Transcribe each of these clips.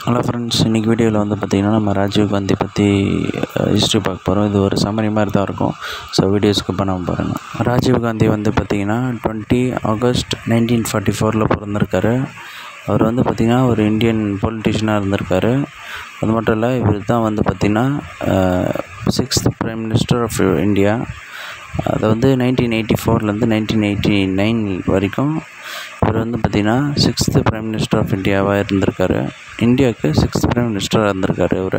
hello friends இன்றைக்கி வீடியோவில் வந்து பார்த்திங்கன்னா நம்ம ராஜீவ் காந்தி பற்றி ஹிஸ்ட்ரி பார்க்க போகிறோம் இது ஒரு சம்மரி மாதிரி தான் இருக்கும் ஸோ வீடியோ ஸ்கிப் பண்ணாமல் பாருங்கள் ராஜீவ் காந்தி வந்து பார்த்திங்கன்னா டுவெண்ட்டி ஆகஸ்ட் நைன்டீன் ஃபார்ட்டி ஃபோரில் பிறந்திருக்காரு அவர் வந்து பார்த்திங்கன்னா ஒரு இந்தியன் பொலிட்டிஷியனாக இருந்திருக்காரு அது மட்டும் இல்லை இவர் தான் வந்து பார்த்திங்கன்னா sixth prime minister of India அதை வந்து நைன்டீன் எயிட்டி ஃபோர்லேருந்து நைன்டீன் எயிட்டி நைன் வரைக்கும் இவர் வந்து பார்த்திங்கன்னா சிக்ஸ்த்து பிரைம் மினிஸ்டர் ஆஃப் இந்தியாவாக இருந்திருக்காரு இந்தியாவுக்கு சிக்ஸ்த் பிரைம் மினிஸ்டராக இருந்திருக்காரு இவர்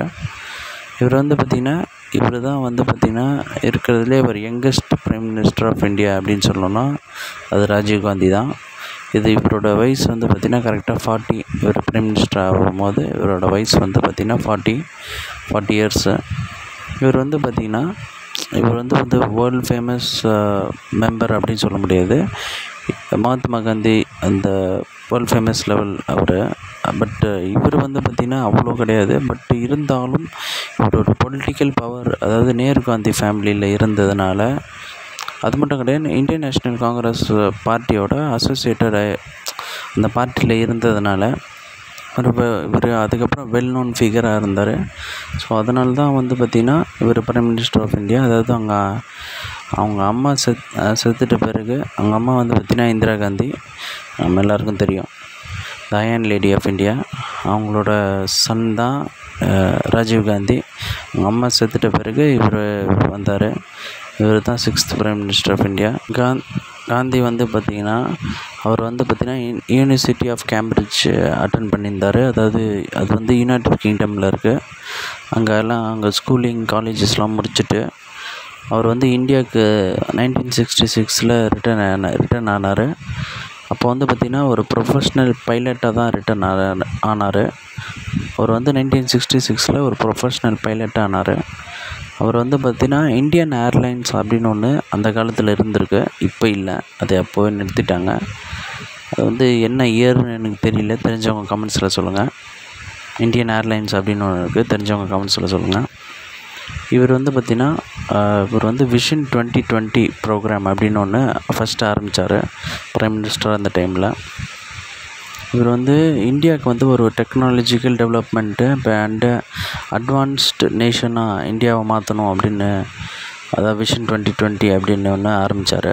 இவர் வந்து பார்த்திங்கன்னா இவர் தான் வந்து பார்த்திங்கன்னா இருக்கிறதுலே ஒரு youngest prime minister of India அப்படின்னு சொல்லணும்னா அது ராஜீவ் காந்தி தான் இது இவரோட வயசு வந்து பார்த்திங்கன்னா கரெக்டாக ஃபார்ட்டி இவர் பிரைம் மினிஸ்டர் ஆகும்போது இவரோட வயசு வந்து பார்த்திங்கன்னா ஃபார்ட்டி ஃபார்ட்டி இயர்ஸு இவர் வந்து பார்த்திங்கன்னா இவர் வந்து வந்து வேர்ல்டு ஃபேமஸ் மெம்பர் அப்படின்னு சொல்ல முடியாது மகாத்மா காந்தி அந்த வேர்ல்டு ஃபேமஸ் லெவல் அவர் பட் இவர் வந்து பார்த்திங்கன்னா அவ்வளோ கிடையாது பட் இருந்தாலும் இவரோட பொலிட்டிக்கல் பவர் அதாவது நேரு காந்தி ஃபேமிலியில் இருந்ததுனால அது மட்டும் கிடையாது இந்தியன் நேஷ்னல் காங்கிரஸ் பார்ட்டியோட அசோசியேட்டட் அந்த பார்ட்டியில் இருந்ததுனால ஒரு இவர் அதுக்கப்புறம் வெல் நோன் ஃபிகராக இருந்தார் ஸோ அதனால தான் வந்து பார்த்திங்கன்னா இவர் பிரைம் மினிஸ்டர் ஆஃப் இந்தியா அதாவது அவங்க அவங்க அம்மா செத் செத்துட்ட பிறகு அவங்க அம்மா வந்து பார்த்திங்கன்னா இந்திரா காந்தி நம்ம எல்லாருக்கும் தெரியும் the iron lady of India அவங்களோட சன் தான் ராஜீவ் காந்தி அவங்க அம்மா செத்துட்ட பிறகு இவர் வந்தார் இவர் தான் sixth prime minister of India காந் காந்தி வந்து பார்த்திங்கன்னா அவர் வந்து பார்த்திங்கன்னா யூனிவர்சிட்டி ஆஃப் கேம்பிரிட்ஜ் அட்டன் பண்ணியிருந்தார் அதாவது அது வந்து யுனைடெட் கிங்டமில் இருக்குது அங்கெல்லாம் அங்கே ஸ்கூலிங் காலேஜஸ்லாம் முடிச்சுட்டு அவர் வந்து இந்தியாவுக்கு நைன்டீன் சிக்ஸ்டி சிக்ஸில் ரிட்டர்ன் ஆன ரிட்டர்ன் ஆனார் அப்போ வந்து பார்த்திங்கன்னா ஒரு ப்ரொஃபஷ்னல் பைலட்டாக தான் ரிட்டர்ன் ஆனார் அவர் வந்து நைன்டீன் சிக்ஸ்டி சிக்ஸில் ஒரு ப்ரொஃபஷ்னல் பைலட்டாக ஆனார் அவர் வந்து பார்த்திங்கன்னா இந்தியன் ஏர்லைன்ஸ் அப்படின்னு ஒன்று அந்த காலத்தில் இருந்திருக்கு இப்போ இல்லை அதை அப்போவே நிறுத்திட்டாங்க அது வந்து என்ன இயர்னு எனக்கு தெரியல தெரிஞ்சவங்க கமெண்ட்ஸில் சொல்லுங்கள் இந்தியன் ஏர்லைன்ஸ் அப்படின்னு ஒன்று இருக்குது தெரிஞ்சவங்க கமெண்ட்ஸில் சொல்லுங்கள் இவர் வந்து பார்த்திங்கன்னா இவர் வந்து விஷன் டுவெண்ட்டி டுவெண்ட்டி ப்ரோக்ராம் அப்படின்னு ஒன்று ஃபஸ்ட்டு ஆரம்பித்தார் ப்ரைம் மினிஸ்டர் அந்த டைமில் இவர் வந்து இந்தியாவுக்கு வந்து ஒரு டெக்னாலஜிக்கல் டெவலப்மெண்ட்டு அண்டு அட்வான்ஸ்டு நேஷனாக இந்தியாவை மாற்றணும் அப்படின்னு அதாவது விஷன் டுவெண்ட்டி டுவெண்ட்டி அப்படின்னு ஒன்று ஆரம்பித்தார்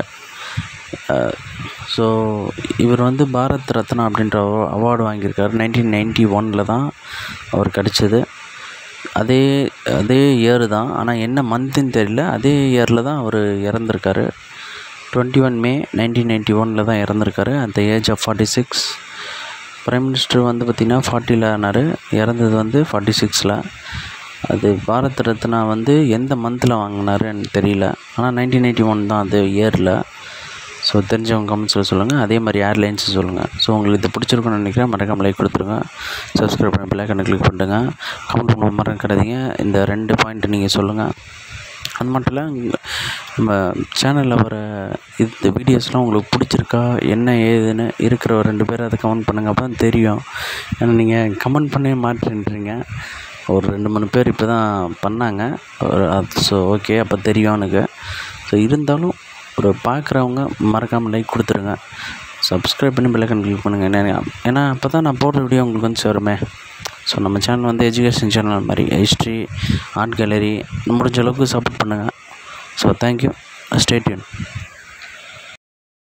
ஸோ இவர் வந்து பாரத் ரத்னா அப்படின்ற அவார்டு வாங்கியிருக்காரு நைன்டீன் நைன்ட்டி ஒனில் தான் அவர் கிடச்சிது அதே அதே இயர் தான் ஆனால் என்ன மந்த்துன்னு தெரியல அதே இயரில் தான் அவர் இறந்துருக்காரு twenty one May nineteen ninety ஒனில் தான் இறந்துருக்காரு at the age of forty six prime minister வந்து பார்த்திங்கன்னா ஃபார்ட்டியில் ஆனார் இறந்தது வந்து ஃபார்ட்டி சிக்ஸில் அது பாரத் ரத்னா வந்து எந்த மந்தில் வாங்கினாருன்னு தெரியல ஆனால் நைன்டீன் எயிட்டி ஒன் தான் அது இயரில் ஸோ தெரிஞ்சவங்க கமெண்ட்ஸில் சொல்லுங்கள் அதே மாதிரி ஏர்லைன்ஸு சொல்லுங்கள் ஸோ உங்களுக்கு இது பிடிச்சிருக்குன்னு நினைக்கிறேன் மறக்காம லைக் கொடுத்துருங்க சப்ஸ்கிரைப் பண்ணி பிள்ளைக்கண்ணை கிளிக் பண்ணிட்டுங்க கமெண்ட் பண்ண மறக்காதீங்க இந்த ரெண்டு பாயிண்ட் நீங்கள் சொல்லுங்கள் அது மட்டும் இல்லை நம்ம சேனலில் வர இது வீடியோஸ்லாம் உங்களுக்கு பிடிச்சிருக்கா என்ன ஏதுன்னு இருக்கிற ஒரு ரெண்டு பேர் அதை கமெண்ட் பண்ணுங்கள் அப்போ தான் தெரியும் ஏன்னா நீங்கள் கமெண்ட் பண்ணவே மாட்டேன்றீங்க ஒரு ரெண்டு மூணு பேர் இப்போ தான் பண்ணாங்க ஒரு ஸோ ஓகே அப்போ தெரியும் எனக்கு ஸோ இருந்தாலும் ஒரு பார்க்குறவங்க மறக்காமல் லைக் கொடுத்துருங்க சப்ஸ்கிரைப் பண்ணி பெல்லைக்கன் கிளிக் பண்ணுங்கள் என்ன ஏன்னா அப்போ தான் நான் போடுற வீடியோ உங்களுக்கு வந்து சேருமே ஸோ நம்ம சேனல் வந்து எஜுகேஷன் சேனல் மாதிரி ஹிஸ்ட்ரி ஆர்ட் கேலரி முடிஞ்ச அளவுக்கு சப்போர்ட் பண்ணுங்கள் ஸோ தேங்க்யூ ஸ்டேட்யூன்